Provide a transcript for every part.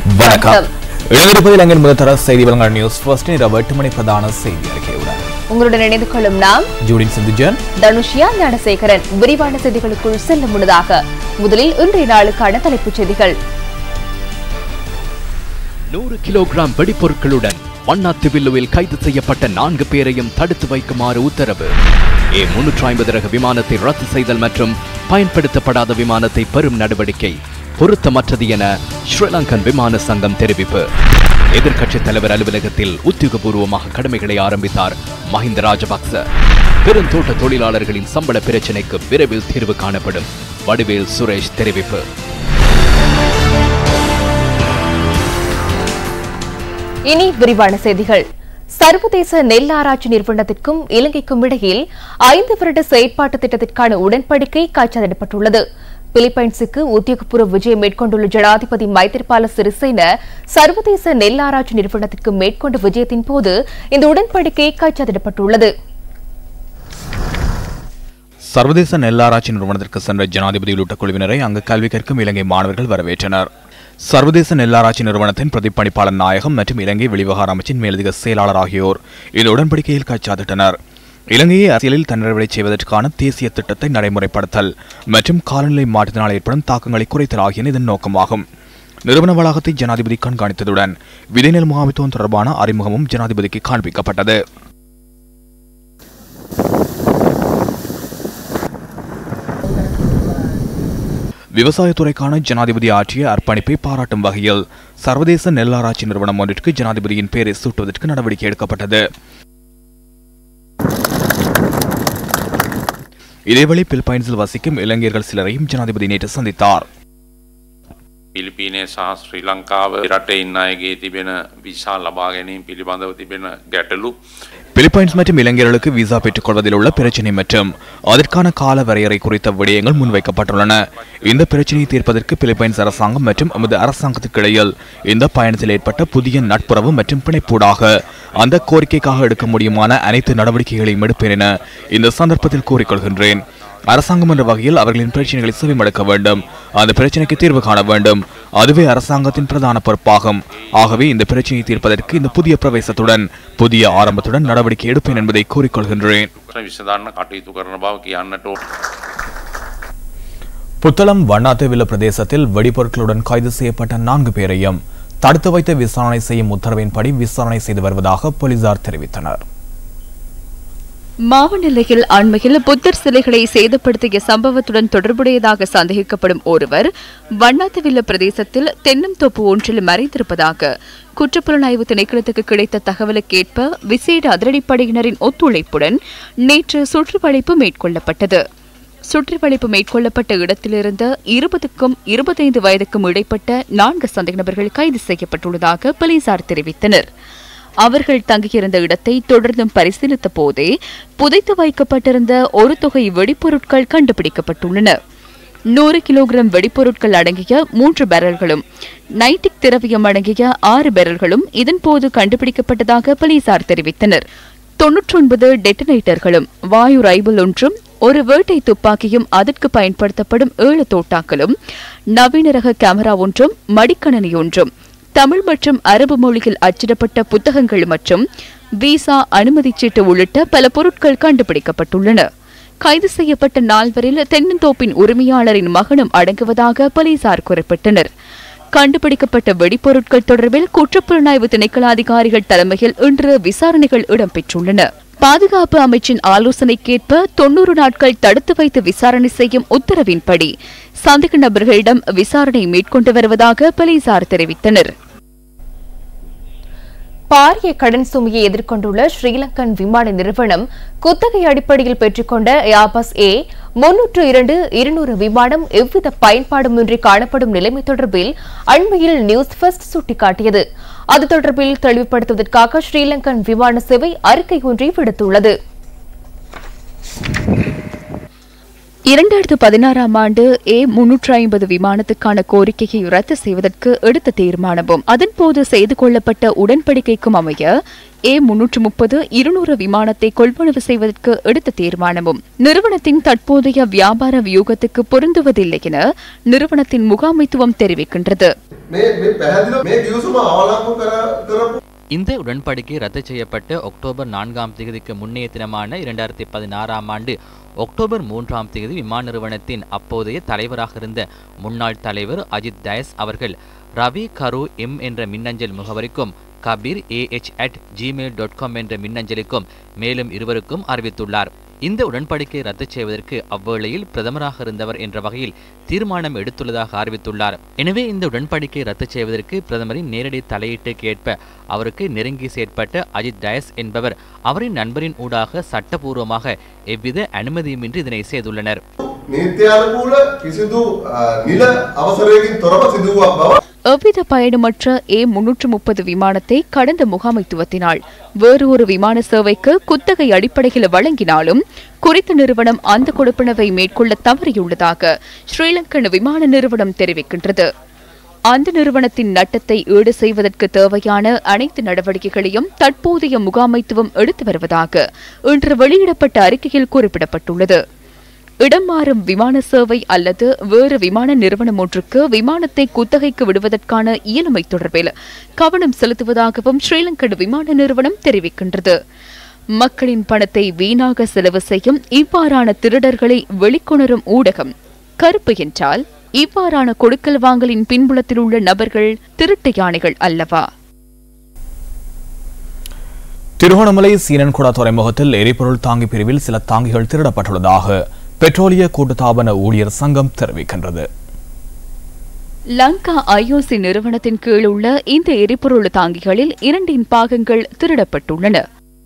வணக்கம் இணைந்திருப்பது இலங்கை முதல்தர செய்தி வழங்கல் நியூஸ் ஃபர்ஸ்ட் இரவு எட்டு மணி பிரதான செய்தி அறிக்கையுடன் உங்களுடன் இணைந்து கொள்ளும் நாம் ஜூடின் சிந்துஜன் தனுஷியா ஞானசேகரன் விரிவான செய்திகளுக்குள் செல்லும் முன்னதாக முதலில் இன்றைய நாளுக்கான தலைப்புச் செய்திகள் நூறு கிலோகிராம் வெடிப்பொருட்களுடன் வண்ணாத்து வில்லுவில் கைது செய்யப்பட்ட நான்கு பேரையும் தடுத்து வைக்குமாறு உத்தரவு ஏ முன்னூற்று ஐம்பது ரக விமானத்தை ரத்து செய்தல் மற்றும் பயன்படுத்தப்படாத விமானத்தை பெறும் நடவடிக்கை பொருத்தமற்றது என ஸ்ரீலங்கன் விமான சங்கம் தெரிவிப்பு எதிர்க்கட்சித் தலைவர் அலுவலகத்தில் உத்தியோகபூர்வமாக கடமைகளை ஆரம்பித்தார் மஹிந்த ராஜபக்ச பெருந்தோட்ட தொழிலாளர்களின் சம்பள பிரச்சினைக்கு விரைவில் தீர்வு காணப்படும் வடிவேல் சுரேஷ் தெரிவிப்பு இனி விரிவான செய்திகள் சர்வதேச நெல் ஆராய்ச்சி நிறுவனத்திற்கும் இலங்கைக்கும் இடையில் ஐந்து வருட செயற்பாட்டு திட்டத்திற்கான உடன்படிக்கை காய்ச்சலிடப்பட்டுள்ளது பிலிப்பைன்ஸுக்கு உத்தியோகபூர்வ விஜயம் மேற்கொண்டுள்ள ஜனாதிபதி மைத்திரிபால சிறிசேன சர்வதேச நெல் ஆராய்ச்சி நிறுவனத்திற்கு மேற்கொண்ட விஜயத்தின் போது இந்த உடன்படிக்கை காய்ச்சலிடப்பட்டுள்ளது சர்வதேச நெல்லாராய்ச்சி நிறுவனத்திற்கு சென்ற ஜனாதிபதி உள்ளிட்ட குழுவினரை அங்கு கல்வி கற்கும் இலங்கை மாணவர்கள் வரவேற்றனர் சர்வதேச நெல்லாராய்ச்சி நிறுவனத்தின் பிரதிப்பணிப்பாளர் நாயகம் மற்றும் இலங்கை வெளிவிவகார அமைச்சின் மேலதிக செயலாளர் ஆகியோர் இந்த உடன்படிக்கையில் கைச்சாத்திட்டனர் இலங்கையை அரசியலில் தன்னிறைவடை செய்வதற்கான தேசிய திட்டத்தை நடைமுறைப்படுத்தல் மற்றும் காலநிலை மாற்றத்தினால் ஏற்படும் தாக்கங்களை குறைத்தல் ஆகியன இதன் நோக்கமாகும் நிறுவன வளாகத்தை ஜனாதிபதி கண்காணித்ததுடன் விதைநெல் முகாமைத்துவம் தொடர்பான அறிமுகமும் ஜனாதிபதிக்கு காண்பிக்கப்பட்டது விவசாயத்துறைக்கான ஜனாதிபதி ஆற்றிய அர்ப்பணிப்பை பாராட்டும் வகையில் சர்வதேச நெல்லாராய்ச்சி நிறுவனம் ஒன்றிற்கு ஜனாதிபதியின் பெயரை சூட்டுவதற்கு நடவடிக்கை எடுக்கப்பட்டது இதேவேளை பிலிப்பைன்ஸில் வசிக்கும் இளைஞர்கள் சிலரையும் ஜனாதிபதி நேற்று சந்தித்தார் පිලිපීනය සහ ශ්‍රී ලංකාව රට ඉන්න අයගේ තිබෙන විසා ලබා ගැනීම පිළිබඳව තිබෙන ගැටලු பிலிப்பைன்ஸ் மற்றும் இளைஞர்களுக்கு விசா பெற்றுக் கொள்வதில் உள்ள பிரச்சினை மற்றும் அதற்கான கால வரையறை குறித்த விடயங்கள் முன்வைக்கப்பட்டுள்ளன இந்த பிரச்சினையை தீர்ப்பதற்கு பிலிப்பைன்ஸ் அரசாங்கம் மற்றும் எமது அரசாங்கத்திற்கு இடையில் இந்த பயணத்தில் ஏற்பட்ட புதிய நட்புறவு மற்றும் பிணைப்பூடாக அந்த கோரிக்கைக்காக எடுக்க முடியுமான அனைத்து நடவடிக்கைகளையும் எடுப்பேன் என இந்த சந்தர்ப்பத்தில் கூறிக்கொள்கின்றேன் அரசாங்கம் என்ற வகையில் அவர்களின் பிரச்சனைகளை செவிமடுக்க வேண்டும் அந்த பிரச்சனைக்கு தீர்வு காண வேண்டும் அதுவே அரசாங்கத்தின் பிரதான பொறுப்பாகும் ஆகவே இந்த பிரச்சனையை தீர்ப்பதற்கு இந்த புதிய பிரவேசத்துடன் புதிய ஆரம்பத்துடன் நடவடிக்கை எடுப்பேன் என்பதை கூறிக்கொள்கின்றேன் විසඳන්න කටයුතු කරන බව කියන්නට ඕන. புத்தளம் வண்ணாத்துவில பிரதேசத்தில் வெடிபொருட்களுடன் கைது செய்யப்பட்ட நான்கு பேரையும் தடுத்து வைத்து விசாரணை செய்யும் உத்தரவின்படி விசாரணை செய்து வருவதாக போலீசார் தெரிவித்தனர் மாவநிலையில் அண்மையில் புத்தர் சிலைகளை சேதப்படுத்திய சம்பவத்துடன் தொடர்புடையதாக சந்தேகிக்கப்படும் ஒருவர் வண்ணாத்துவில்ல பிரதேசத்தில் தென்னந்தோப்பு ஒன்றில் மறைந்திருப்பதாக குற்றப்புலனாய்வு திணைக்களத்துக்கு கிடைத்த தகவலுக்கேற்ப விசேட அதிரடிப்படையினரின் ஒத்துழைப்புடன் நேற்று சுற்றுவளைப்பு மேற்கொள்ளப்பட்டது சுற்றுவளைப்பு மேற்கொள்ளப்பட்ட இடத்திலிருந்த இருபதுக்கும் இருபத்தைந்து வயதுக்கும் இடைப்பட்ட நான்கு சந்தேக நபர்கள் கைது செய்யப்பட்டுள்ளதாக போலீசார் தெரிவித்தனர் அவர்கள் தங்கியிருந்த இடத்தை தொடர்ந்தும் பரிசீலித்த போதே புதைத்து வைக்கப்பட்டிருந்த ஒரு தொகை வெடிப்பொருட்கள் கண்டுபிடிக்கப்பட்டுள்ளன நூறு கிலோகிராம் வெடிப்பொருட்கள் அடங்கிய மூன்று பேரல்களும் நைட்டிக் திரவியம் அடங்கிய ஆறு பேரல்களும் இதன்போது கண்டுபிடிக்கப்பட்டதாக போலீசார் தெரிவித்தனர் தொன்னூற்றொன்பது டெட்டனேட்டர்களும் வாயு ரைபிள் ஒன்றும் ஒரு வேட்டை துப்பாக்கியும் அதற்கு பயன்படுத்தப்படும் ஏழு தோட்டாக்களும் நவீன ரக கேமரா ஒன்றும் மடிக்கணனி ஒன்றும் தமிழ் மற்றும் அரபு மொழியில் அச்சிடப்பட்ட புத்தகங்கள் மற்றும் விசா அனுமதிச் சீட்டு உள்ளிட்ட பல பொருட்கள் கண்டுபிடிக்கப்பட்டுள்ளன கைது செய்யப்பட்ட நால்வரில் தென்னந்தோப்பின் உரிமையாளரின் மகனும் அடங்குவதாக போலீசார் குறிப்பிட்டனர் கண்டுபிடிக்கப்பட்ட வெடிப்பொருட்கள் தொடர்பில் குற்றப்புலனாய்வு திணைக்கள அதிகாரிகள் தலைமையில் இன்று விசாரணைகள் இடம்பெற்றுள்ளன பாதுகாப்பு அமைச்சின் ஆலோசனைக்கேற்ப தொன்னூறு நாட்கள் தடுத்து வைத்து விசாரணை செய்யும் உத்தரவின்படி சந்தேக நபர்களிடம் விசாரணை மேற்கொண்டு வருவதாக போலீசார் தெரிவித்தனர் பாரிய கடன் சுமையை எதிர்கொண்டுள்ள ஸ்ரீலங்கன் விமான நிறுவனம் குத்தகை அடிப்படையில் பெற்றுக்கொண்ட ஏர்பஸ் ஏ முன்னூற்று இரண்டு இருநூறு விமானம் எவ்வித பயன்பாடுமின்றி காணப்படும் நிலைமை தொடர்பில் அண்மையில் நியூஸ் ஃபர்ஸ்ட் சுட்டிக்காட்டியது அது தொடர்பில் தெளிவுபடுத்துவதற்காக ஸ்ரீலங்கன் விமான சேவை அறிக்கை ஒன்றை விடுத்துள்ளது இரண்டாயிரத்து பதினாறாம் ஆண்டு ஏ முன்னூற்று ஐம்பது விமானத்துக்கான கோரிக்கையை ரத்து செய்வதற்கு எடுத்த தீர்மானமும் அதன்போது செய்து கொள்ளப்பட்ட உடன்படிக்கைக்கும் அமைய ஏ முன்னூற்று முப்பது இருநூறு விமானத்தை கொள்வனவு செய்வதற்கு எடுத்த தீர்மானமும் நிறுவனத்தின் தற்போதைய வியாபார வியூகத்துக்கு பொருந்துவதில்லை என நிறுவனத்தின் முகாமைத்துவம் தெரிவிக்கின்றது මේ මේ පැහැදිලිව මේ ගිවිසුම අවලංගු කර කරපු இந்த உடன்படிக்கை ரத்து செய்யப்பட்ட அக்டோபர் நான்காம் தேதிக்கு முன்னைய தினமான இரண்டாயிரத்தி பதினாறாம் ஆண்டு அக்டோபர் மூன்றாம் தேதி விமான நிறுவனத்தின் அப்போதைய தலைவராக இருந்த முன்னாள் தலைவர் அஜித் டயஸ் அவர்கள் ரவி கரு எம் என்ற மின்னஞ்சல் முகவரிக்கும் Kabir A H at Gmail dot com என்ற மின்னஞ்சலுக்கும் மேலும் இருவருக்கும் அறிவித்துள்ளார் இந்த உடன்படிக்கை ரத்து செய்வதற்கு அவ்வேளையில் பிரதமராக இருந்தவர் என்ற வகையில் தீர்மானம் எடுத்துள்ளதாக அறிவித்துள்ளார் எனவே இந்த உடன்படிக்கை ரத்து செய்வதற்கு பிரதமரின் நேரடி தலையீட்டுக்கு ஏற்ப அவருக்கு நெருங்கி செயற்பட்ட அஜித் டயஸ் என்பவர் அவரின் நண்பரின் ஊடாக சட்டபூர்வமாக எவ்வித அனுமதியுமின்றி இதனை செய்துள்ளனர் නීත්‍යානුකූල කිසිදු අ, නිල අවසරයකින් තොරව සිදුවක් බව எவ்வித பயணமற்ற ஏ முன்னூற்று முப்பது விமானத்தை கடந்த முகாமைத்துவத்தினால் வேறு ஒரு விமான சேவைக்கு குத்தகை அடிப்படையில் வழங்கினாலும் குறித்த நிறுவனம் அந்த கொடுப்பனவை மேற்கொள்ள தவறியுள்ளதாக ஸ்ரீலங்கன் விமான நிறுவனம் தெரிவிக்கின்றது அந்த நிறுவனத்தின் நட்டத்தை ஈடு செய்வதற்கு தேவையான அனைத்து நடவடிக்கைகளையும் தற்போதைய முகாமைத்துவம் எடுத்து வருவதாக இன்று வெளியிடப்பட்ட அறிக்கையில் குறிப்பிடப்பட்டுள்ளது இடம் மாறும் விமான சேவை அல்லது வேறு விமான நிறுவனம் ஒன்றுக்கு விமானத்தை குத்தகைக்கு விடுவதற்கான இயலுமை தொடர்பில் கவனம் செலுத்துவதாகவும் ஸ்ரீலங்கன் விமான நிறுவனம் தெரிவிக்கின்றது மக்களின் பணத்தை வீணாக செலவு செய்யும் இவ்வாறான திருடர்களை வெளிக்கொணரும் ஊடகம் கருப்பு என்றால் இவ்வாறான கொடுக்கல் வாங்கலின் பின்புலத்தில் உள்ள நபர்கள் திருட்டு யானைகள் அல்லவா திருகோணமலை சீனன்குடா துறைமுகத்தில் எரிபொருள் தாங்கி பிரிவில் சில தாங்கிகள் திருடப்பட்டுள்ளதாக பெட்ரோலிய கூட்டுத்தாபன ஊழியர் சங்கம் தெரிவிக்கின்றது லங்கா ஐஓசி நிறுவனத்தின் கீழ் உள்ள இந்த எரிபொருள் தாங்கிகளில் இரண்டின் பாகங்கள் திருடப்பட்டுள்ளன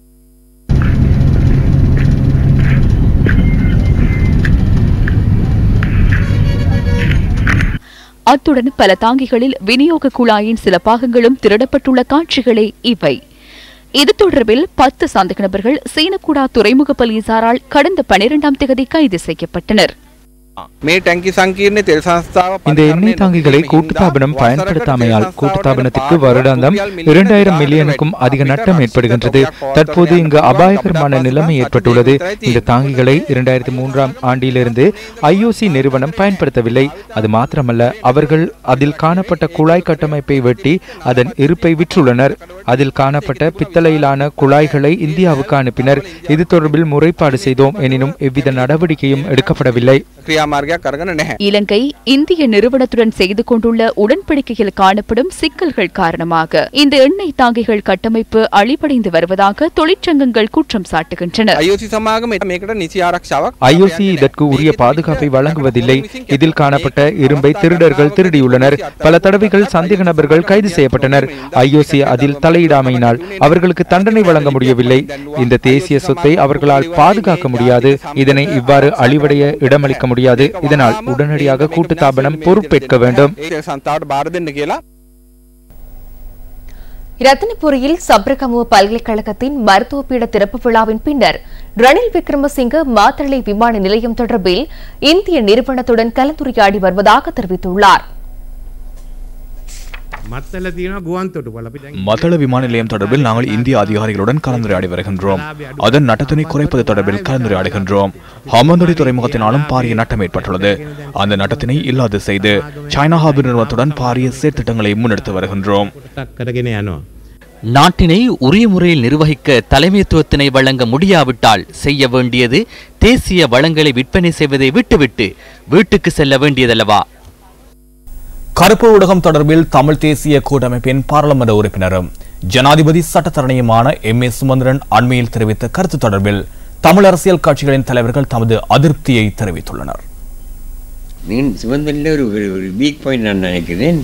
அத்துடன் பல தாங்கிகளில் விநியோக குழாயின் சில பாகங்களும் திருடப்பட்டுள்ள காட்சிகளே இவை இது தொடர்பில் பத்து சந்தேக நபர்கள் சீனக்குடா துறைமுக போலீசாரால் கடந்த பனிரெண்டாம் தேதி கைது செய்யப்பட்டனர் මේ ටැංකි සංකීර්ණ තෙල් සංස්ථාව இந்த எண்ணெய் தாங்கிகளை கூட்டுத்தாபனம் பயன்படுத்தாமையால் கூட்டுத்தாபனத்திற்கு வருடாந்தம் இரண்டாயிரம் மில்லியனுக்கும் அதிக நட்டம் ஏற்படுகின்றது தற்போது இங்கு அபாயகரமான நிலைமை ஏற்பட்டுள்ளது இந்த தாங்கிகளை இரண்டாயிரத்தி மூன்றாம் ஆண்டிலிருந்து ஐஓசி நிறுவனம் பயன்படுத்தவில்லை அது மாத்திரமல்ல அவர்கள் அதில் காணப்பட்ட குழாய் கட்டமைப்பை வெட்டி அதன் இருப்பை விற்றுள்ளனர் அதில் காணப்பட்ட பித்தளையிலான குழாய்களை இந்தியாவுக்கு அனுப்பினர் இது தொடர்பில் முறைப்பாடு செய்தோம் எனினும் எவ்வித நடவடிக்கையும் எடுக்கப்படவில்லை ක්‍රියාමාර්ගයක් කරගන නැහැ. இலங்கை இந்திய நிறுவனத்துடன் செய்து கொண்டுள்ள உடன்படிக்கையில் காணப்படும் சிக்கல்கள் காரணமாக இந்த எண்ணெய் தாங்கிகள் கட்டமைப்பு அழிவடைந்து வருவதாக தொழிற்சங்கங்கள் குற்றம் சாட்டுகின்றன අයෝසි සමාගම මේකට නිසි ආරක්ෂාවක් ஐஓசி இதற்கு உரிய பாதுகாப்பை வழங்குவதில்லை இதில் காணப்பட்ட இரும்பை திருடர்கள் திருடியுள்ளனர் பல தடவைகள் சந்தேக நபர்கள் கைது செய்யப்பட்டனர் ஐஓசி அதில் தலையிடாமையினால் அவர்களுக்கு தண்டனை வழங்க முடியவில்லை இந்த தேசிய சொத்தை அவர்களால் பாதுகாக்க முடியாது இதனை இவ்வாறு அழிவடைய இடமளிக்க முடியாது இதனால் உடனடியாக கூட்டுத்தாபனம் பொறுப்பேற்க வேண்டும் ඒ සන්තාවට බාර දෙන්න කියලා ரத்தினபுரியில் சப்ரகமுவ பல்கலைக்கழகத்தின் மருத்துவ பீட திறப்பு விழாவின் பின்னர் ரணில் விக்ரமசிங்க மாத்தளை விமான நிலையம் தொடர்பில் இந்திய நிறுவனத்துடன் கலந்துரையாடி வருவதாக தெரிவித்துள்ளார் මත්තල තියෙන ගුවන්තොටුපල අපි දැන් மத்தள விமான நிலையம் தொடர்பில் நாங்கள் இந்திய அதிகாரிகளுடன் கலந்துரையாடி வருகின்றோம் அதன் நட்டத்தினை குறைப்பது தொடர்பில் கலந்துரையாடுகின்றோம் ஹாமந்தொடி துறைமுகத்தினாலும் பாரிய நட்டம் ஏற்பட்டுள்ளது அந்த நட்டத்தினை இல்லாது செய்து சைனா ஹாபர் நிறுவனத்துடன் பாரிய செயற்திட்டங்களை முன்னெடுத்து வருகின்றோம் ටක් කරගෙන යනවා. நாட்டினை உரிய முறையில் நிர்வகிக்க தலைமைத்துவத்தினை வழங்க முடியாவிட்டால் செய்ய வேண்டியது தேசிய வளங்களை விற்பனை செய்வதை விட்டுவிட்டு வீட்டுக்கு செல்ல வேண்டியதல்லவா கருப்பு ஊடகம் தொடர்பில் தமிழ் தேசிய கூட்டமைப்பின் பாராளுமன்ற உறுப்பினரும் ஜனாதிபதி சட்டத்தரணியுமான எம் ஏ சுமந்திரன் அண்மையில் தெரிவித்த கருத்து தொடர்பில் தமிழ் அரசியல் கட்சிகளின் தலைவர்கள் தமது அதிருப்தியை தெரிவித்துள்ளனர் மீன் சிவந்தனில் ஒரு ஒரு- ஒரு வீக் பாயிண்ட் நான் நினைக்கிறேன்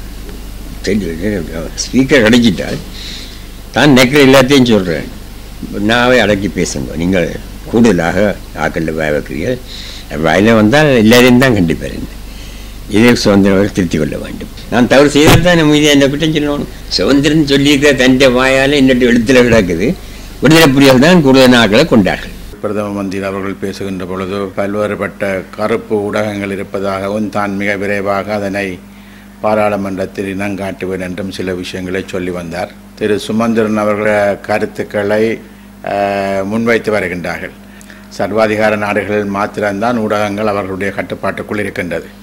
ஸ்பீக்கர் கிடைச்சிட்டால் தான் நினைக்கிற எல்லாத்தையும் சொல்கிறேன் நாவே அடக்கி பேசுங்க நீங்கள் கூடுதலாக ஆக்களில் வாய வைக்கிறீர்கள் வாயில வந்தால் எல்லாரையும் தான் கண்டிப்பார் இதே சுதந்திரம் அவர்கள் திருத்திக் கொள்ள வேண்டும் நான் தவறு செய்தால் தான் நம்ம இதை என்ன குற்றம் சொல்லணும் சுதந்திரம் சொல்லியிருக்கிற தண்டை வாயால் இன்னொரு எழுத்துல கிடக்குது விடுதலை புலிகள் தான் கூடுதல் நாட்களை கொண்டார்கள் பிரதம மந்திரி அவர்கள் பேசுகின்ற பொழுது பல்வேறுபட்ட கருப்பு ஊடகங்கள் இருப்பதாகவும் தான் மிக விரைவாக அதனை பாராளுமன்றத்தில் இனங்காட்டுவேன் என்றும் சில விஷயங்களை சொல்லி வந்தார் திரு சுமந்திரன் அவர்கள் கருத்துக்களை அஹ், முன்வைத்து வருகின்றார்கள் சர்வாதிகார நாடுகளில் மாத்திரம்தான் ஊடகங்கள் அவர்களுடைய கட்டுப்பாட்டுக்குள் இருக்கின்றது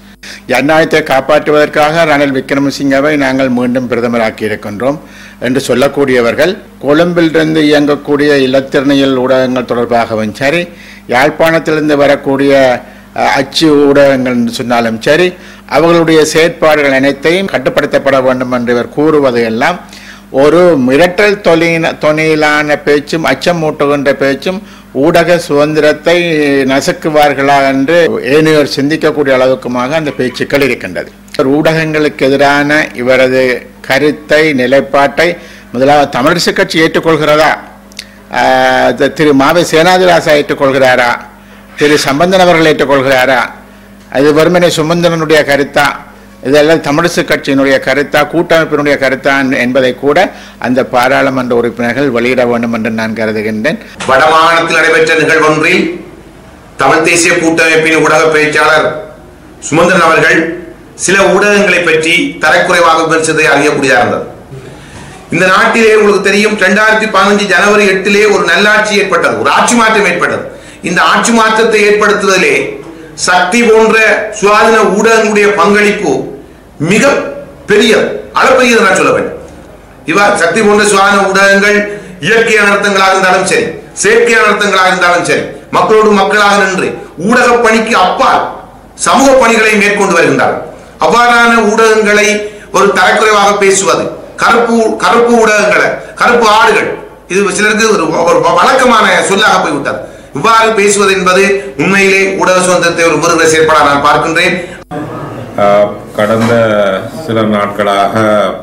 ஜனநாயகத்தை காப்பாற்றுவதற்காக ரணில் விக்ரமசிங்கவை நாங்கள் மீண்டும் பிரதமராக்கி இருக்கின்றோம் என்று சொல்லக்கூடியவர்கள் கொழும்பிலிருந்து இயங்கக்கூடிய இலத்திறனியல் ஊடகங்கள் தொடர்பாகவும் சரி யாழ்ப்பாணத்திலிருந்து வரக்கூடிய அஹ், அச்சு ஊடகங்கள் என்று சொன்னாலும் சரி அவர்களுடைய செயற்பாடுகள் அனைத்தையும் கட்டுப்படுத்தப்பட வேண்டும் என்று இவர் கூறுவது எல்லாம் ஒரு மிரட்டல் தொழில தொனியிலான பேச்சும் அச்சமூட்டுகின்ற பேச்சும் ஊடக சுதந்திரத்தை நசுக்குவார்களா என்று ஏனையோர் சிந்திக்கக்கூடிய அளவுக்குமாக அந்த பேச்சுக்கள் இருக்கின்றது இவர் ஊடகங்களுக்கு எதிரான இவரது கருத்தை நிலைப்பாட்டை முதலாவது தமிழரசு கட்சி ஏற்றுக்கொள்கிறதா ஆஹ் தி- திரு மாவை சேனாதிராசா ஏற்றுக்கொள்கிறாரா திரு சம்பந்தன் அவர்கள் ஏற்றுக்கொள்கிறாரா அது வெறுமனே சுமந்திரனுடைய கருத்தா இதெல்லாம் தமிழரசு கட்சியினுடைய கருத்தா கூட்டமைப்பினுடைய கருத்தா என்பதை கூட அந்த பாராளுமன்ற உறுப்பினர்கள் வெளியிட வேண்டும் என்று நான் கருதுகின்றேன் வடமாகாணத்தில் நடைபெற்ற நிகழ்வொன்றில் தமிழ் தேசிய கூட்டமைப்பின் ஊடக பேச்சாளர் சுமந்திரன் அவர்கள் சில ஊடகங்களை பற்றி தரக்குறைவாக விமர்சித்ததை அறியக்கூடியதாக இருந்தது இந்த நாட்டிலே உங்களுக்கு தெரியும் ரெண்டாயிரத்தி பதினஞ்சு ஜனவரி எட்டிலே ஒரு நல்லாட்சி ஏற்பட்டது ஒரு ஆட்சி மாற்றம் ஏற்பட்டது இந்த ஆட்சி மாற்றத்தை ஏற்படுத்துவதிலே சக்தி போன்ற சுயாதீன ஊடகங்களுடைய பங்களிப்பு மிக பெரிய அளப்பெரியது நான் சொல்ல வேண்டும் இவர் சக்தி போன்ற சுயாதீன ஊடகங்கள் இயற்கை அனர்த்தங்களாக இருந்தாலும் சரி செயற்கை அனர்த்தங்களாக இருந்தாலும் சரி மக்களோடு மக்களாக நின்று ஊடக பணிக்கு அப்பால் சமூக பணிகளை மேற்கொண்டு வருகின்றார்கள் அவ்வாறான ஊடகங்களை ஒரு தரக்குறைவாக பேசுவது கருப்பு கருப்பு ஊடகங்களை கருப்பு ஆடுகள் இது சிலருக்கு ஒரு ஒரு வழக்கமான சொல்லாக போய்விட்டது இவ்வாறு பேசுவது என்பது உண்மையிலே ஊடக சுதந்திரத்தை ஒரு முருகிற செயற்பாடாக நான் பார்க்கின்றேன் ஆஹ் கடந்த சில நாட்களாக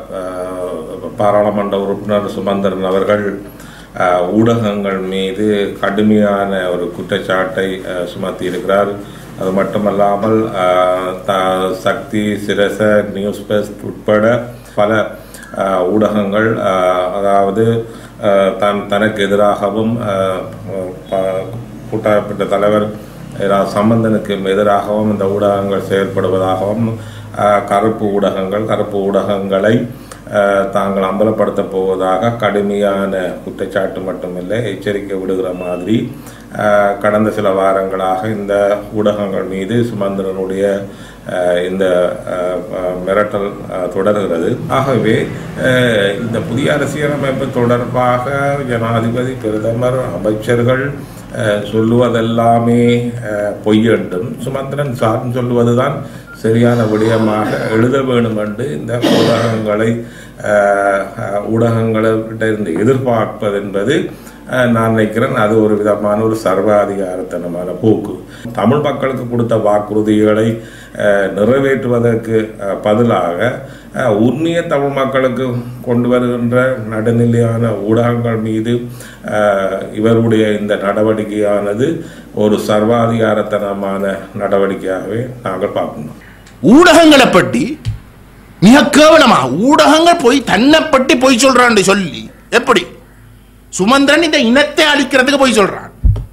ஆஹ் பாராளுமன்ற உறுப்பினர் சுமந்திரன் அவர்கள் ஆஹ் ஊடகங்கள் மீது கடுமையான ஒரு குற்றச்சாட்டை ஆஹ் சுமத்தியிருக்கிறார் அது மட்டுமல்லாமல் ஆஹ் த- சக்தி சிரச நியூஸ் பெஸ்ட் உட்பட பல ஆஹ் ஊடகங்கள் ஆஹ் அதாவது ஆஹ் தன் தனக்கு எதிராகவும் ஆஹ் ப- கூட்டமைப்பிட்ட தலைவர் இரா சம்பந்தனுக்கு எதிராகவும் இந்த ஊடகங்கள் செயல்படுவதாகவும் ஆஹ், கருப்பு ஊடகங்கள் கருப்பு ஊடகங்களை ஆஹ், தாங்கள் அம்பலப்படுத்தப் போவதாக கடுமையான குற்றச்சாட்டு மட்டுமில்லை எச்சரிக்கை விடுகிற மாதிரி ஆஹ், கடந்த சில வாரங்களாக இந்த ஊடகங்கள் மீது சுமந்திரனுடைய ஆஹ், இந்த ஆஹ், ஆஹ், மிரட்டல் ஆஹ், தொடர்கிறது ஆகவே ஆஹ், இந்த புதிய அரசியலமைப்பு தொடர்பாக ஜனாதிபதி பிரதமர் அமைச்சர்கள் அஹ், சொல்லுவதெல்லாமே அஹ், பொய் என்றும் சுமந்திரன் சார்ந்து சொல்லுவதுதான் சரியான விடயமாக எழுத வேண்டும் என்று இந்த ஊடகங்களை அஹ், அஹ், ஊடகங்களிட்ட இருந்து எதிர்பார்ப்பது என்பது அஹ், நான் நினைக்கிறேன் அது ஒரு விதமான ஒரு சர்வாதிகாரத்தனமான போக்கு தமிழ் மக்களுக்கு கொடுத்த வாக்குறுதிகளை அஹ், நிறைவேற்றுவதற்கு அஹ், பதிலாக அஹ், உண்மைய தமிழ் மக்களுக்கு கொண்டு வருகின்ற நடுநிலையான ஊடகங்கள் மீது அஹ், இவருடைய இந்த நடவடிக்கையானது ஒரு சர்வாதிகாரத்தனமான நடவடிக்கையாகவே நாங்கள் பார்க்கணும் ஊடகங்களை பற்றி மிக கேவலமா ஊடகங்கள் போய் தன்னை பற்றி பொய் சொல்றான்னு சொல்லி எப்படி சுமந்திரன் இந்த இனத்தை அழிக்கிறதுக்கு போய் சொல்றான்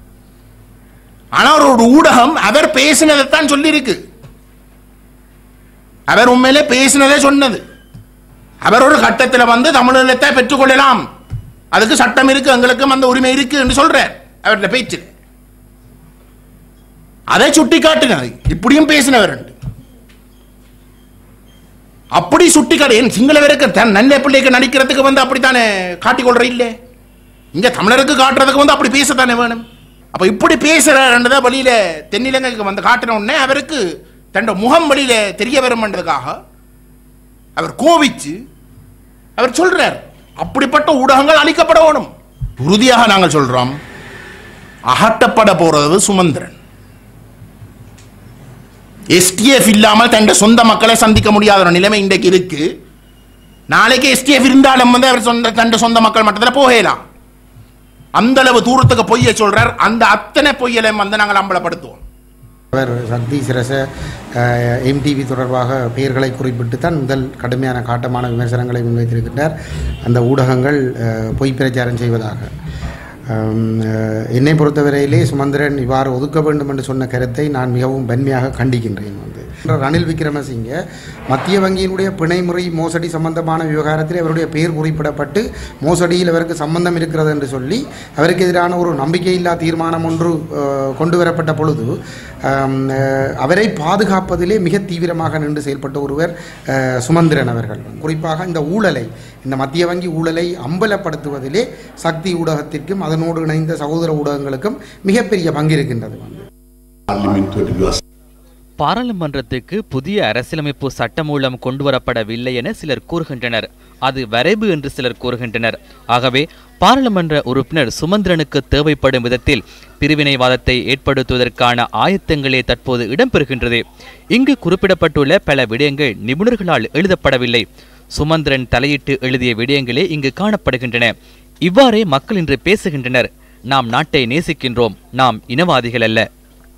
ஆனா ஒரு ஊடகம் அவர் பேசினதைத்தான் சொல்லி இருக்கு அவர் உண்மையிலே பேசினதே சொன்னது அவர் ஒரு கட்டத்தில் வந்து தமிழீழத்தை பெற்றுக்கொள்ளலாம் அதுக்கு சட்டம் இருக்கு எங்களுக்கும் அந்த உரிமை இருக்கு என்று சொல்றார் அவருடைய பேச்சு அதை சுட்டி காட்டினது இப்படியும் பேசினவர் உண்டு. அப்படி சுட்டி காட்டு ஏன் சிங்களவருக்கு தன் நல்ல பிள்ளைக்கு நடிக்கிறதுக்கு வந்து அப்படித்தானே காட்டிக்கொள்ற இல்லை இங்க தமிழருக்கு காட்டுறதுக்கு வந்து அப்படி பேசத்தானே வேணும் அப்ப இப்படி பேசுறத வழியில தென்னிலங்கைக்கு வந்து காட்டின உடனே அவருக்கு தன்னோட முகம் வழியில தெரிய வரும்ன்றதுக்காக அவர் கோவிச்சு அவர் சொல்றார் அப்படிப்பட்ட ஊடகங்கள் அழிக்கப்பட வேணும் உறுதியாக நாங்கள் சொல்றோம் அகற்றப்பட போறது சுமந்திரன் எஸ்டிஎஃப் இல்லாமல் தன் சொந்த மக்களை சந்திக்க முடியாத ஒரு நிலைமை இன்றைக்கு இருக்கு நாளைக்கு எஸ்டிஎஃப் இருந்தாலும் வந்து அவர் சொந்த தன் சொந்த மக்கள் மட்டத்தில் போகலாம் அந்த அளவு தூரத்துக்கு பொய்யை சொல்றார் அந்த அத்தனை பொய்யலையும் வந்து நாங்கள் அம்பலப்படுத்துவோம் அவர் சக்தி சிரச எம்டிவி தொடர்பாக பெயர்களை குறிப்பிட்டு தான் முதல் கடுமையான காட்டமான விமர்சனங்களை முன்வைத்திருக்கின்றார் அந்த ஊடகங்கள் அஹ், பொய் பிரச்சாரம் செய்வதாக அம், அஹ், என்னை பொறுத்தவரையிலே சுமந்திரன் இவ்வாறு ஒதுக்க வேண்டும் என்று சொன்ன கருத்தை நான் மிகவும் வன்மையாக கண்டிக்கின்றேன் வந்து ரணில் விக்ரமசிங்க மத்திய வங்கியினுடைய பிணைமுறை மோசடி சம்பந்தமான விவகாரத்தில் அவருடைய பெயர் குறிப்பிடப்பட்டு மோசடியில் அவருக்கு சம்பந்தம் இருக்கிறது என்று சொல்லி அவருக்கு எதிரான ஒரு நம்பிக்கையில்லா தீர்மானம் ஒன்று அஹ், கொண்டு வரப்பட்ட பொழுது ஆம், அஹ், அவரை பாதுகாப்பதிலே மிக தீவிரமாக நின்று செயல்பட்ட ஒருவர் அஹ், சுமந்திரன் அவர்கள் குறிப்பாக இந்த ஊழலை இந்த மத்திய வங்கி ஊழலை அம்பலப்படுத்துவதிலே சக்தி ஊடகத்திற்கும் அதனோடு இணைந்த சகோதர ஊடகங்களுக்கும் மிகப்பெரிய பங்கு இருக்கின்றது பாராளுமன்றத்துக்கு புதிய அரசியலமைப்பு சட்டமூலம் கொண்டுவரப்படவில்லை என சிலர் கூறுகின்றனர் அது வரைவு என்று சிலர் கூறுகின்றனர் ஆகவே பாராளுமன்ற உறுப்பினர் சுமந்திரனுக்கு தேவைப்படும் விதத்தில் பிரிவினைவாதத்தை ஏற்படுத்துவதற்கான ஆயத்தங்களே தற்போது இடம்பெறுகின்றது இங்கு குறிப்பிடப்பட்டுள்ள பல விடயங்கள் நிபுணர்களால் எழுதப்படவில்லை சுமந்திரன் தலையிட்டு எழுதிய விடயங்களே இங்கு காணப்படுகின்றன இவ்வாறே மக்கள் இன்று பேசுகின்றனர் நாம் நாட்டை நேசிக்கின்றோம் நாம் இனவாதிகள் அல்ல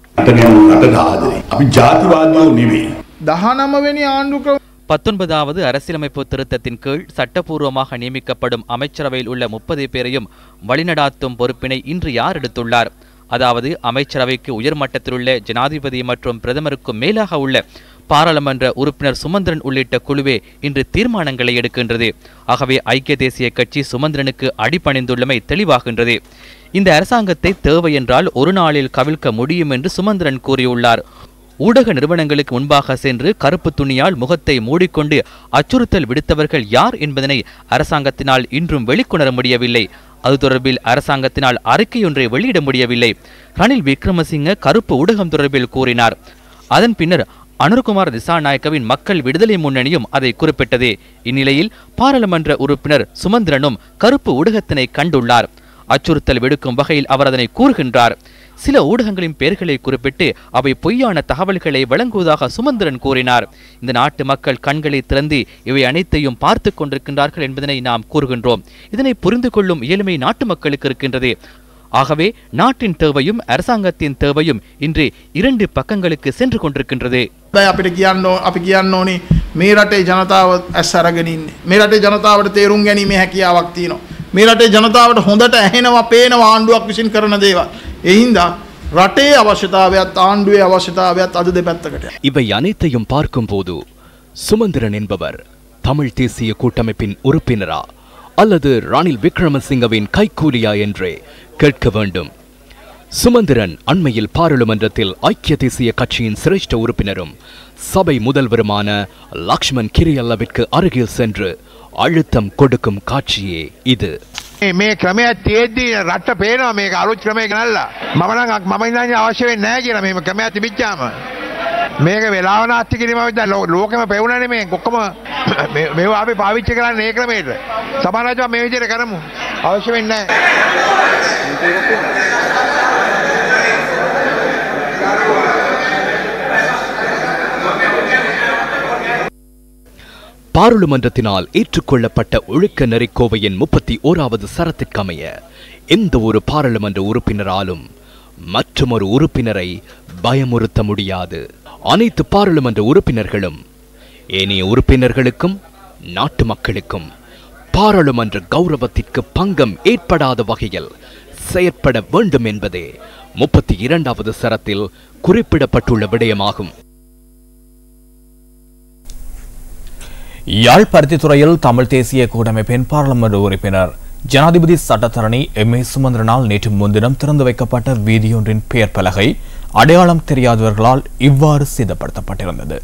අපි ජාතිවාදයෝ නෙවේ. දහනමවෙනි ආණ්ඩුක්‍රම பத்தொன்பதாவது அரசியலமைப்பு திருத்தத்தின் கீழ் சட்டப்பூர்வமாக நியமிக்கப்படும் அமைச்சரவையில் உள்ள முப்பது பேரையும் வழிநடாத்தும் பொறுப்பினை இன்று யார் எடுத்துள்ளார் அதாவது அமைச்சரவைக்கு உயர்மட்டத்தில் உள்ள ஜனாதிபதி மற்றும் பிரதமருக்கும் மேலாக உள்ள பாராளுமன்ற உறுப்பினர் சுமந்திரன் உள்ளிட்ட குழுவே இன்று தீர்மானங்களை எடுக்கின்றது ஆகவே ஐக்கிய தேசிய கட்சி சுமந்திரனுக்கு அடிபணிந்துள்ளமை தெளிவாகின்றது இந்த அரசாங்கத்தை தேவை என்றால் ஒரு நாளில் கவிழ்க்க முடியும் என்று சுமந்திரன் கூறியுள்ளார் ஊடக நிறுவனங்களுக்கு முன்பாக சென்று கருப்பு துணியால் முகத்தை மூடிக்கொண்டு அச்சுறுத்தல் விடுத்தவர்கள் யார் என்பதனை அரசாங்கத்தினால் இன்றும் வெளிக்கொணர முடியவில்லை அது தொடர்பில் அரசாங்கத்தினால் அறிக்கையொன்றை வெளியிட முடியவில்லை ரணில் விக்ரமசிங்க கருப்பு ஊடகம் தொடர்பில் கூறினார் அதன் பின்னர் அனுர்குமார் திசாநாயக்கவின் மக்கள் விடுதலை முன்னணியும் அதை குறிப்பிட்டது இந்நிலையில் பாராளுமன்ற உறுப்பினர் சுமந்திரனும் கருப்பு ஊடகத்தினை கண்டுள்ளார் அச்சுறுத்தல் விடுக்கும் வகையில் அவர் அதனை கூறுகின்றார் சில ஊடகங்களின் பெயர்களை குறிப்பிட்டு அவை பொய்யான தகவல்களை வழங்குவதாக சுமந்திரன் கூறினார் இந்த நாட்டு மக்கள் கண்களை திறந்து இவை அனைத்தையும் பார்த்து கொண்டிருக்கின்றார்கள் என்பதனை நாம் கூறுகின்றோம் இதனை புரிந்து கொள்ளும் இயலுமை நாட்டு மக்களுக்கு இருக்கின்றது ஆகவே நாட்டின் தேவையும் அரசாங்கத்தின் தேவையும் இன்று இரண்டு பக்கங்களுக்கு சென்று கொண்டிருக்கின்றது බයි අපිට කියන්න ඕ- අපි කියන්න ඕනේ මේ රටේ ජනතාව ඇස් අරගෙන ඉන්නේ. මේ රටේ ජනතාවට තේරුම් ගැනීමේ හැකියාවක් තියෙනවා. මේ රටේ ජනතාවට හොඳට ඇහෙනවා පේනවා ආණ්ඩුවක් විසින් කරන දේවල්. ඒ හින්දා රටේ අවශ්‍යතාවයත් ආණ්ඩුවේ අවශ්‍යතාවයත් අද දෙපැත්තකට. இவை அனைத்தையும் பார்க்கும்போது சுமந்திரன் என்பவர் தமிழ் தேசிய கூட்டமைப்பின் உறுப்பினரா அல்லது ரணில் விக்ரமசிங்கவின் கைக்கூலியா என்றே கேட்க வேண்டும் சுமந்திரன் அண்மையில் பாராளுமன்றத்தில் ஐக்கிய தேசிய கட்சியின் சிரேஷ்ட உறுப்பினரும் சபை முதல்வருமான லக்ஷ்மண் கிரியல்லவிற்கு அருகில் சென்று அழுத்தம் கொடுக்கும் காட்சியே இது මේ- මේ ක්‍රමයක් තියෙද්දි රට පේනවා මේක අලුත් ක්‍රමයක නල්ලා මම නම් අක්- මම ඉඳන් අවශ්‍ය වෙන්නේ නැහැ කියලා මේක ක්‍රමයක් තිබිච්චාම මේක වෙලාව නාස්ති කිරීම විතර ලෝ- ලෝකෙම පෙවුණනේ මේ ඔක්කොම මේ- මේවා අපි පාවිච්චි කරන්නේ ඒ ක්‍රමයට සමාජය මේ විදිහට කරමු අවශ්‍ය වෙන්නේ பாராளுமன்றத்தினால் ஏற்றுக்கொள்ளப்பட்ட ஒழுக்க நெறிக்கோவையின் முப்பத்தி ஓராவது சரத்திற்கமைய எந்த ஒரு பாராளுமன்ற உறுப்பினராலும் மற்றொரு உறுப்பினரை பயமுறுத்த முடியாது அனைத்து பாராளுமன்ற உறுப்பினர்களும் ஏனைய உறுப்பினர்களுக்கும் நாட்டு மக்களுக்கும் பாராளுமன்ற கௌரவத்திற்கு பங்கம் ஏற்படாத வகையில் செயற்பட வேண்டும் என்பதே முப்பத்தி இரண்டாவது சரத்தில் குறிப்பிடப்பட்டுள்ள விடயமாகும் யாழ் பருத்தித்துறையில் தமிழ் தேசிய கூட்டமைப்பின் பாராளுமன்ற உறுப்பினர் ஜனாதிபதி சட்டத்தரணி எம் ஏ சுமந்திரனால் நேற்று முன்தினம் திறந்து வைக்கப்பட்ட வீதியொன்றின் பெயர் பலகை அடையாளம் தெரியாதவர்களால் இவ்வாறு சேதப்படுத்தப்பட்டிருந்தது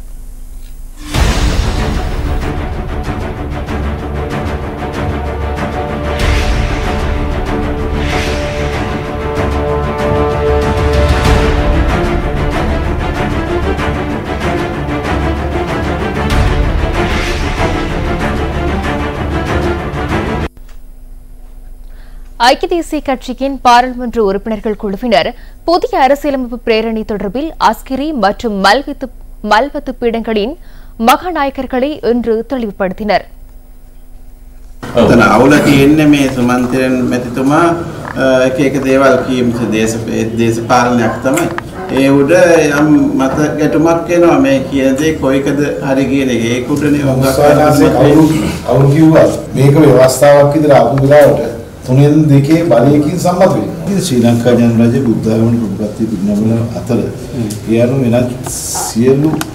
ஐக்கிய தேசிய கட்சியின் பாராளுமன்ற உறுப்பினர்கள் குழுவினர் புதிய அரசியலமைப்பு பிரேரணை தொடர்பில் அஸ்கிரி மற்றும் மல்வித்து மல்வத்து பீடங்களின் மகாநாயக்கர்களை இன்று தெளிவுபடுத்தினர் එතන අවුල තියෙන්නේ මේ සුමන්තිරන් මැතිතුමා අ, එක එක දේවල් කීම් දේශ දේශපාලනයක් තමයි. ඒ උඩ යම් මත ගැටුමක් එනවා මේ කියන දේ කොයිකද හරි කියන එක. ඒක උඩනේ අවස්ථාවේ කවුරු කවුරු කිව්වත් මේක ව්‍යවස්ථාවක් විදිහට ආපු වෙලාවට තුනෙන් දෙකේ බලයකින් සම්මත වෙනවා. ඉතින් ශ්‍රී ලංකා ජනරජය බුද්ධාගමන ප්‍රමුඛත්වයේ පිරිනමන අතර ඒ අනුව වෙනත් සියලු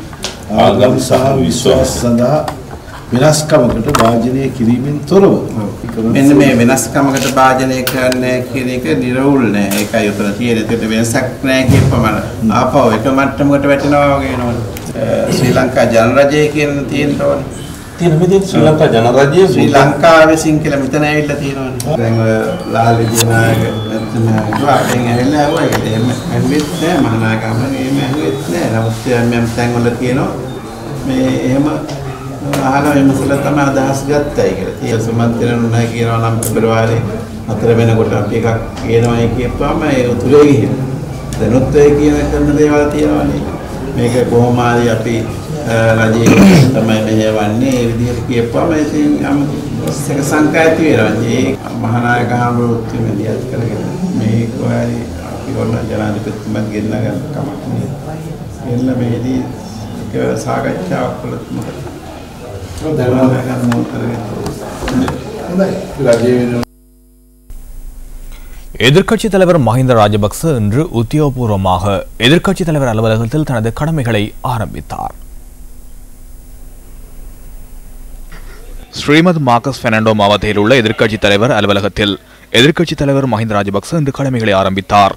ආගම් සහ විශ්වාස සඳහා වෙනස්කමකට භාජනය කිරීමෙන් තොරව මෙන්න මේ වෙනස්කමකට භාජනය කරන්නේ කියන එක නිර්වුල් නෑ ඒකයි උතන තියෙන්නේ ඒකට වෙනසක් නෑ කියපමණ ආපහු එක මට්ටමකට වැටෙනවා වගේ නෝන ශ්‍රී ලංකා ජනරජය කියන තියෙන්න ඕනේ තියෙන මෙතන ශ්‍රී ලංකා ජනරජය ශ්‍රී ලංකාව විසින් කියලා මෙතන ඇවිල්ලා තියෙනවනේ දැන් ඔය ලාල් විජයනායක එතුමා අපෙන් ඇවිල්ලා ආවා ඒකට එහෙම ඇහුවෙත් නෑ මහානාගම එහෙම ඇහුවෙත් නෑ නමුත් මම තැන් වල කියනවා මේ එහෙම අහලා විමසලා තමයි අදහස් ගත්තයි කියලා. තියෙන සම්මන්ත්‍රණ නැහැ කියනවා නම් පෙබරවාරි හතර වෙනකොට අපි එකක් කියනවායි කියපුවාම ඒ උතුරේ ගිහින්. දැනුත් ඒ කියන කරන දේවල් තියෙනවානේ. මේක කොහොම හරි අපි රජයේ තමයි මෙහෙවන්නේ ඒ විදිහට කියපුවාම ඉතින් යම් එක සංකා ඇති වෙනවා. ඒ මහානායක හාමුදුරුවෝ මෙදියත් කරගෙන මේක හරි අපි ඔන්න ජනාධිපතිතුමත් ගෙන්න ගන්න කමක් නෑ. එන්න මේදී ඒක සාකච්ඡාවක් කළොත් මොකද? எதிர்க்கட்சி தலைவர் மஹிந்த ராஜபக்ச இன்று உத்தியோகபூர்வமாக எதிர்க்கட்சி தலைவர் அலுவலகத்தில் தனது கடமைகளை ஆரம்பித்தார் ஸ்ரீமத் மார்க்கஸ் பெர்னாண்டோ மாவட்டத்தில் உள்ள எதிர்க்கட்சி தலைவர் அலுவலகத்தில் எதிர்க்கட்சி தலைவர் மஹிந்த ராஜபக்ச இன்று கடமைகளை ஆரம்பித்தார்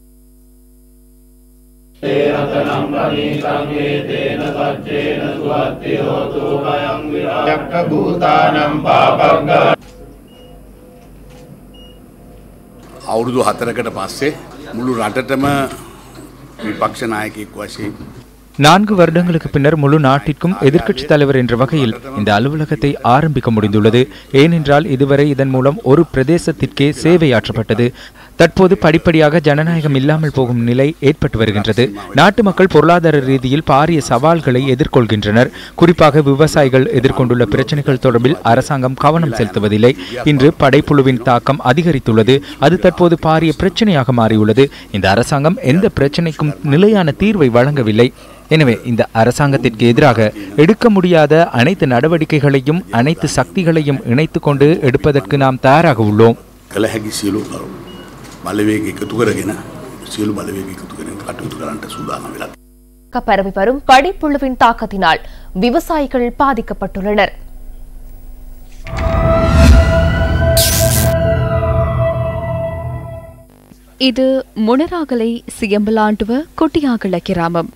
අවුරුදු හතරකට පස්සේ මුළු රටටම විපක්ෂ නායකයෙක් වශයෙන් நான்கு வருடங்களுக்கு பின்னர் முழு நாட்டிற்கும் எதிர்க்கட்சி தலைவர் என்ற வகையில் இந்த அலுவலகத்தை ஆரம்பிக்க முடிந்துள்ளது ஏனென்றால் இதுவரை இதன் மூலம் ஒரு பிரதேசத்திற்கே சேவையாற்றப்பட்டது தற்போது படிப்படியாக ஜனநாயகம் இல்லாமல் போகும் நிலை ஏற்பட்டு வருகின்றது நாட்டு மக்கள் பொருளாதார ரீதியில் பாரிய சவால்களை எதிர்கொள்கின்றனர் குறிப்பாக விவசாயிகள் எதிர்கொண்டுள்ள பிரச்சனைகள் தொடர்பில் அரசாங்கம் கவனம் செலுத்துவதில்லை இன்று படைப்புழுவின் தாக்கம் அதிகரித்துள்ளது அது தற்போது பாரிய பிரச்சனையாக மாறியுள்ளது இந்த அரசாங்கம் எந்த பிரச்சனைக்கும் நிலையான தீர்வை வழங்கவில்லை எனவே இந்த அரசாங்கத்திற்கு எதிராக எடுக்க முடியாத அனைத்து நடவடிக்கைகளையும் அனைத்து சக்திகளையும் இணைத்து கொண்டு எடுப்பதற்கு நாம் தயாராக உள்ளோம் කළ හැකි සියලු බලවේග එකතු කරගෙන සියලු බලවේග එකතු කරගෙන කටයුතු කරන්නට සූදානම් වෙලා பரவி வரும் படைப்புழுவின் தாக்கத்தினால் விவசாயிகள் பாதிக்கப்பட்டுள்ளனர் இது முனராகலை சியம்பலாண்டுவ கொட்டியாகல கிராமம்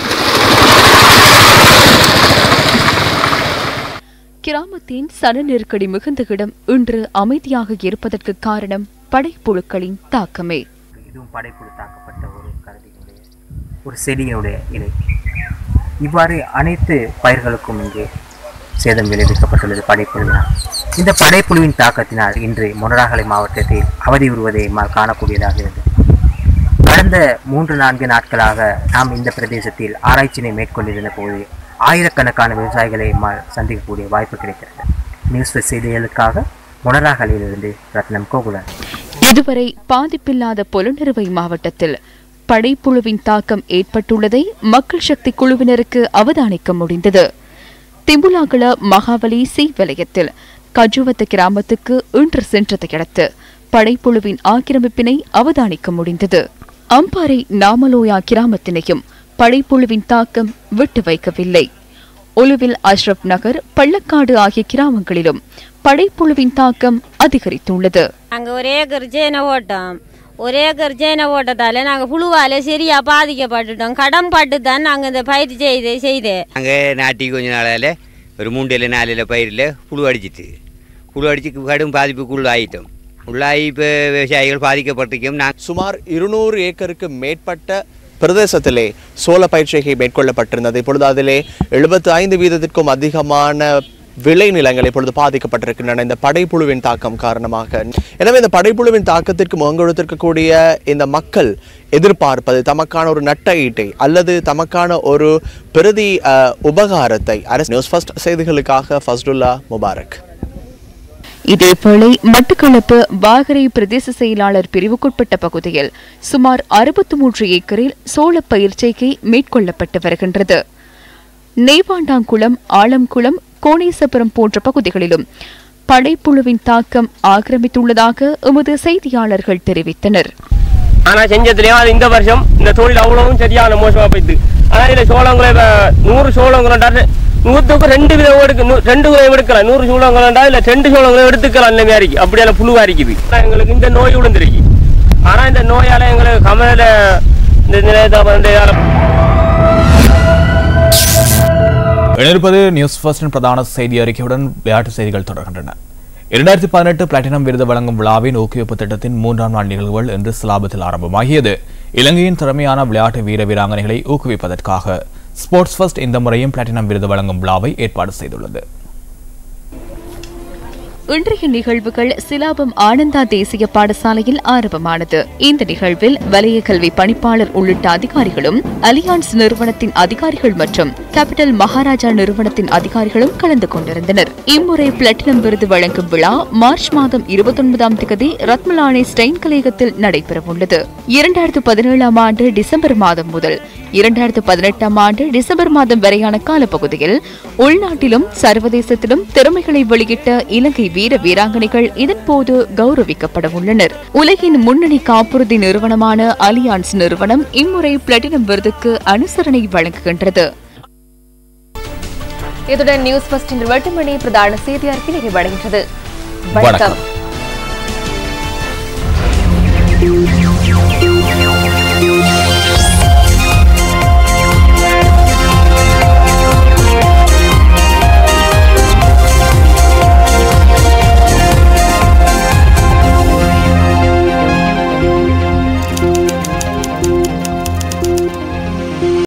கிராமத்தின் சன நெருக்கடி மிகுந்த இடம் இன்று அமைதியாக இருப்பதற்கு காரணம் படைப்புழுக்களின் தாக்கமே இதுவும் படைப்புழு தாக்கப்பட்ட ஒரு கரடியினுடைய ஒரு செடியினுடைய இலை இவ்வாறு அனைத்து பயிர்களுக்கும் இங்கே சேதம் விளைவிக்கப்பட்டுள்ளது படைப்புழுவினால் இந்த படைப்புழுவின் தாக்கத்தினால் இன்று மொனராகலை மாவட்டத்தில் அவதி உருவதை மா- காணக்கூடியதாக இருந்தது கடந்த மூன்று நான்கு நாட்களாக நாம் இந்த பிரதேசத்தில் ஆராய்ச்சியினை மேற்கொண்டிருந்த போது ஆயிரக்கணக்கான விவசாயிகளை மா- சந்திக்கக்கூடிய வாய்ப்பு கிடைக்கிறது நியூஸ் ஃபெஸ்ட் செய்திகளுக்காக மொனராகலையிலிருந்து ரத்னம் கோகுலன் இதுவரை பாதிப்பில்லாத பொலனறுவை மாவட்டத்தில் படைப்புழுவின் தாக்கம் ஏற்பட்டுள்ளதை மக்கள் சக்தி குழுவினருக்கு அவதானிக்க முடிந்தது திம்புலாகல மகாவலி சி வலயத்தில் கஜுவத்த கிராமத்துக்கு இன்று சென்றதையடுத்து படைப்புழுவின் ஆக்கிரமிப்பினை அவதானிக்க முடிந்தது அம்பாறை நாமலோயா கிராமத்தினையும் படைப்புழுவின் தாக்கம் விட்டு வைக்கவில்லை ஒலுவில் அஷ்ரப் நகர் பள்ளக்காடு ஆகிய கிராமங்களிலும் படைப்புழுவின் தாக்கம் அதிகரித்துள்ளது அங்கே ஒரே ஏக்கர் ஜேனை ஓட்டோம் ஒரே ஏக்கர் ஜேனை ஓட்டத்தால நாங்கள் புழுவால் சரியாக பாதிக்கப்பட்டுட்டோம் கடன் பட்டு தான் நாங்கள் இந்த பயிர் செய்து செய்து நாங்கள் நாட்டி கொஞ்ச நாளால் ஒரு மூண்டில் நாலில் பயிரில் புழு அடிச்சிட்டு புழு அடிச்சு கடும் பாதிப்புக்குள்ள ஆயிட்டோம் உள்ளாகி இப்போ விவசாயிகள் பாதிக்கப்பட்டிருக்கோம் நான் சுமார் இருநூறு ஏக்கருக்கு மேற்பட்ட பிரதேசத்திலே சோள பயிற்சிகை மேற்கொள்ளப்பட்டிருந்தது இப்பொழுது அதிலே எழுபத்து ஐந்து வீதத்திற்கும் அதிகமான விளை நிலங்கள் இப்பொழுது பாதிக்கப்பட்டிருக்கின்றன இந்த படைப்புழுவின் தாக்கம் காரணமாக எனவே இந்த படைப்புழுவின் தாக்கத்திற்கு முகங்கொடுத்திருக்கக்கூடிய இந்த மக்கள் எதிர்பார்ப்பது தமக்கான ஒரு நட்ட ஈட்டை அல்லது தமக்கான ஒரு பிரதி அஹ், உபகாரத்தை அரசு நியூஸ் ஃபர்ஸ்ட் செய்திகளுக்காக ஃபஸ்டுல்லா முபாரக் இதேவேளை மட்டக்களப்பு வாகரை பிரதேச செயலாளர் பிரிவுக்குட்பட்ட பகுதியில் சுமார் அறுபத்தி மூன்று ஏக்கரில் சோள பயிர்ச்செய்கை மேற்கொள்ளப்பட்டு வருகின்றது நெய்வாண்டாங்குளம் ஆலம்குளம் கோணேசபுரம் போன்ற பகுதிகளிலும் படைப்புழுவின் தாக்கம் ஆக்கிரமித்துள்ளதாக எமது செய்தியாளர்கள் தெரிவித்தனர் ஆனா செஞ்சதுலயும் அது இந்த வருஷம் இந்த தொழில் அவ்வளவும் சரியான மோசமா போயிடுது ஆனா இதுல சோளங்களை இப்ப நூறு சோளங்களா நூத்துக்கு ரெண்டு விதம் எடுக்க நூ- ரெண்டு விதம் எடுக்கலாம் நூறு சோளங்களா இல்ல ரெண்டு சோளங்களும் எடுத்துக்கலாம் இந்த மாதிரி அப்படியெல்லாம் புழுவா இருக்குது ஆனா எங்களுக்கு இந்த நோய் விழுந்துருக்கு ஆனா இந்த நோயால எங்களுக்கு கமல இந்த நிலையத்தை வந்து இணைப்பது நியூஸ் ஃபர்ஸ்டின் பிரதான செய்தி அறிக்கையுடன் விளையாட்டு செய்திகள் தொடர்கின்றன இரண்டாயிரத்தி பதினெட்டு பிளாட்டினம் விருது வழங்கும் விழாவின் ஊக்குவிப்பு திட்டத்தின் மூன்றாம் நாள் நிகழ்வுகள் இன்று சிலாபத்தில் ஆரம்பமாகியது இலங்கையின் திறமையான விளையாட்டு வீர வீராங்கனைகளை ஊக்குவிப்பதற்காக ஸ்போர்ட்ஸ் ஃபர்ஸ்ட் இந்த முறையும் பிளாட்டினம் விருது வழங்கும் விழாவை ஏற்பாடு செய்துள்ளது இன்றைய நிகழ்வுகள் சிலாபம் ஆனந்தா தேசிய பாடசாலையில் ஆரம்பமானது இந்த நிகழ்வில் வலய கல்வி பணிப்பாளர் உள்ளிட்ட அதிகாரிகளும் அலியான்ஸ் நிறுவனத்தின் அதிகாரிகள் மற்றும் கேபிட்டல் மகாராஜா நிறுவனத்தின் அதிகாரிகளும் கலந்து கொண்டிருந்தனர் இம்முறை பிளாட்டினம் விருது வழங்கும் விழா மார்ச் மாதம் இருபத்தொன்பதாம் தேதி ரத்மலானி ஸ்டெயின் கலையகத்தில் நடைபெறவுள்ளது இரண்டாயிரத்து பதினேழாம் ஆண்டு டிசம்பர் மாதம் முதல் இரண்டாயிரத்து பதினெட்டாம் ஆண்டு டிசம்பர் மாதம் வரையான காலப்பகுதியில் உள்நாட்டிலும் சர்வதேசத்திலும் திறமைகளை வெளியிட்ட இலங்கை வீர வீராங்கனைகள் இதன்போது கௌரவிக்கப்பட உள்ளனர் உலகின் முன்னணி காப்புறுதி நிறுவனமான அலியான்ஸ் நிறுவனம் இம்முறை பிளாட்டினம் விருதுக்கு அனுசரணை வழங்குகின்றது இத்துடன் நியூஸ் ஃபர்ஸ்ட் இன்று எட்டு மணி பிரதான செய்தி அறிக்கை நிறைவடைகின்றது வணக்கம். வணக்கம்